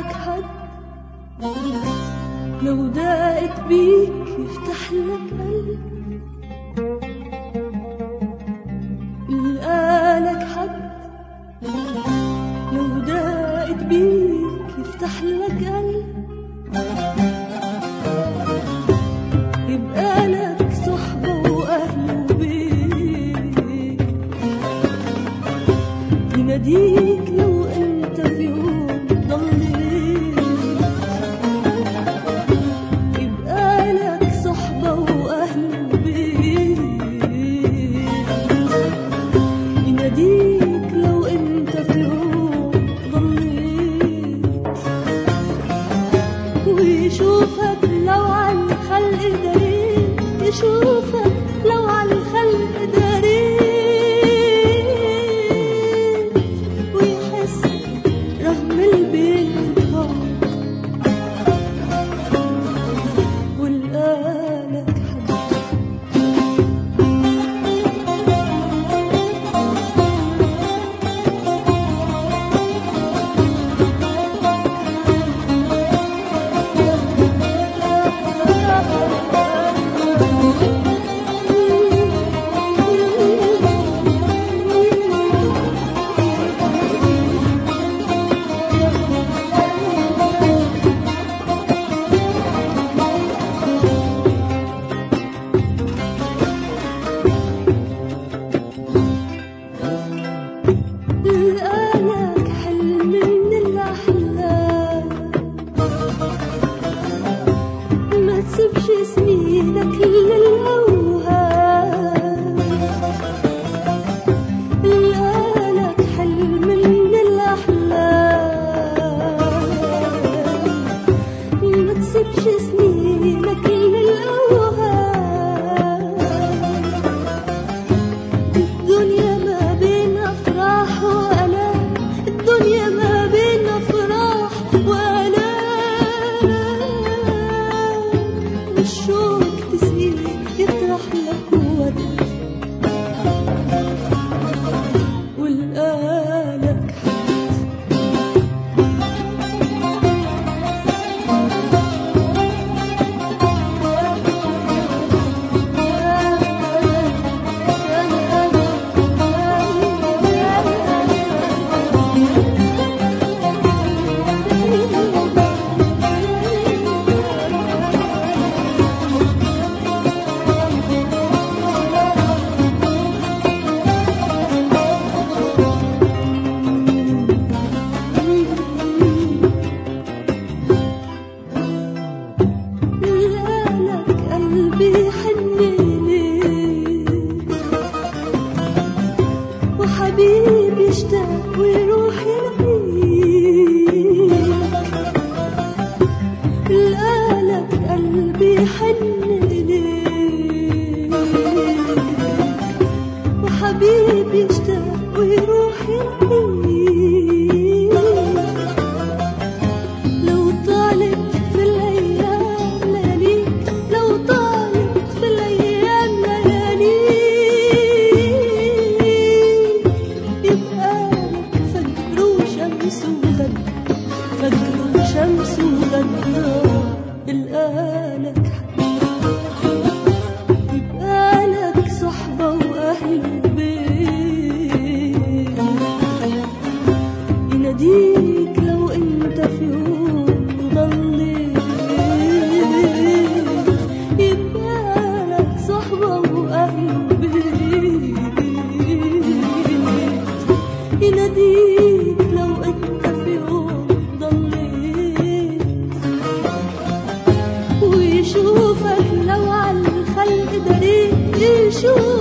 لك حد لو دقت بيك يفتح لك قلب لقالك حد لو دقت بيك يفتح لك قلب يبقى لك صحبة وأهل وبيت يناديك لو انت في يوم ضليت يبقى لك صحبة وأهل وبيت يناديك لو انت في يوم ضليت ويشوفك لو على الخلق دارين يشوفك لو على الخلق دارين ويحس رغم البين البعد والقالك حد لقالك حلم من الأحلام ما تسيبش سنينك للأوهام لقالك حلم من الأحلام ما تسيبش سنينك للأوهام الدنيا ما بين أفراح وآلام الدنيا ما بين أفراح وآلام الشوق تسقيه يطرح لك ورد والقالك لقالك قلبي حن ليك وحبيبي اشتاق ويروح يلاقيك لقالك قلبي حن ليك وحبيبي اشتاق ويروح يلاقيك لو طالت في الأيام لياليك لو طالت في الأيام لياليك يبقى لك فجر وشمس وغد فجر وشمس وغد القالك يبقى لك صحبة وأهل وبيت يناديك لو انت في يوم ضليت يبقى لك صحبة وأهل وبيت يناديك لو انت في يوم ضليت ويشوفك لو على الخلق دارين يشوفك